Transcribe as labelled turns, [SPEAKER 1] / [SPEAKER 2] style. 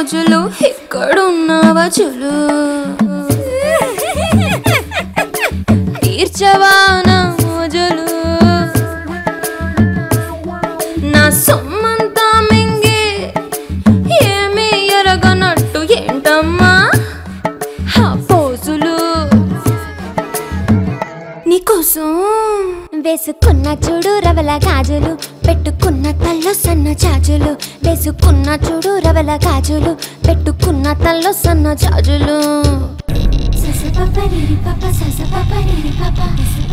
[SPEAKER 1] రోజులు ఇక్కడున్నావా చులు తీర్చవా నా మోజులు నా సొమ్మంతా మింగి ఏమీ ఎరగనట్టు ఏంటమ్మా ఆ పోజులు నీకోసం
[SPEAKER 2] వేసుకున్న చూడు రవల గాజులు పెట్టుకున్న తల్లో సన్న చాజులు వేసుకున్న చూడు రవల గాజులు పెట్టుకున్న తల్లో సన్న చాజులు సస పప రిరి పప సస పప రిరి పప